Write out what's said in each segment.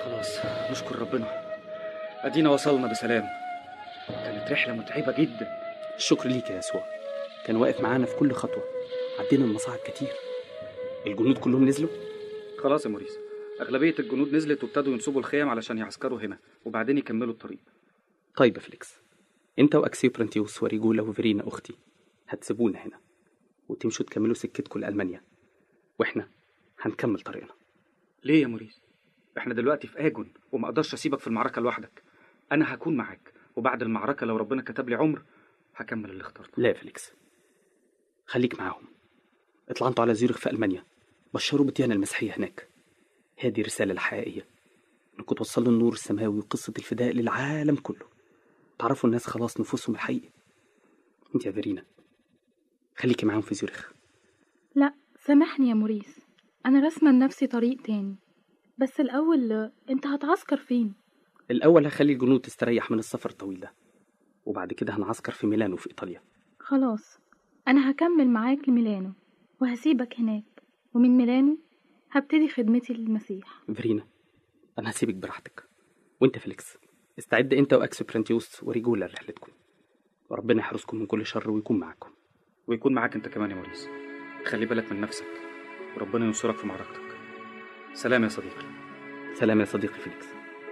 خلاص نشكر ربنا ادينا وصلنا بسلام كانت رحله متعبه جدا الشكر ليك يا يسوع كان واقف معانا في كل خطوة عدينا المصاعب كتير الجنود كلهم نزلوا خلاص يا موريس اغلبيه الجنود نزلت وابتدوا ينصبوا الخيم علشان يعسكروا هنا وبعدين يكملوا الطريق طيب يا فليكس انت واكسيوبرانتيوس وريجولا وفيرينا اختي هتسيبونا هنا وتمشوا تكملوا سكتكم لألمانيا واحنا هنكمل طريقنا ليه يا موريس احنا دلوقتي في اجون وما اقدرش اسيبك في المعركه لوحدك انا هكون معاك وبعد المعركه لو ربنا كتب لي عمر هكمل اللي اخترته لا يا فليكس خليك معاهم اطلع انتوا على زيورخ في ألمانيا بشروا بالديانة المسيحية هناك هذه الرسالة الحقيقية انكم توصلوا النور السماوي وقصة الفداء للعالم كله تعرفوا الناس خلاص نفوسهم الحقيقي انت يا فيرينا خليكي معاهم في زيورخ لا سامحني يا موريس أنا رسمة لنفسي طريق تاني بس الأول آه، أنت هتعسكر فين؟ الأول هخلي الجنود تستريح من السفر الطويل ده وبعد كده هنعسكر في ميلانو في إيطاليا خلاص أنا هكمل معاك لميلانو وهسيبك هناك ومن ميلانو هبتدي خدمتي للمسيح فيرينا أنا هسيبك براحتك وأنت فيليكس استعد أنت وأكسوبرانتيوس وريجولا لرحلتكم وربنا يحرسكم من كل شر ويكون معاكم ويكون معاك انت كمان يا موريس خلي بالك من نفسك وربنا ينصرك في معركتك سلام يا صديقي سلام يا صديقي فيليكس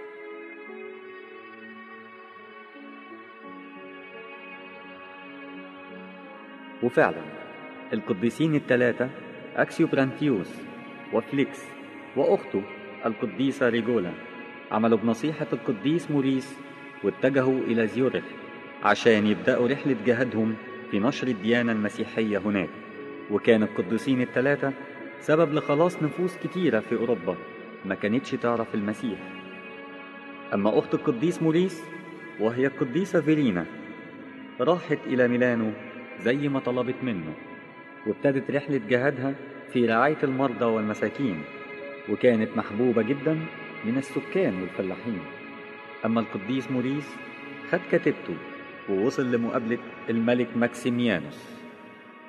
وفعلا القديسين الثلاثة أكسيوبرانتيوس وفليكس وأخته القديسة ريجولا عملوا بنصيحة القديس موريس واتجهوا إلى زيورخ عشان يبدأوا رحلة جهادهم في نشر الديانة المسيحية هناك وكان القديسين الثلاثة سبب لخلاص نفوس كتيرة في أوروبا ما كانتش تعرف المسيح أما أخت القديس موريس وهي القديسة فيرينا راحت إلى ميلانو زي ما طلبت منه وابتدت رحلة جهادها في رعاية المرضى والمساكين وكانت محبوبة جدا من السكان والفلاحين أما القديس موريس خد كتيبته ووصل لمقابلة الملك ماكسيميانوس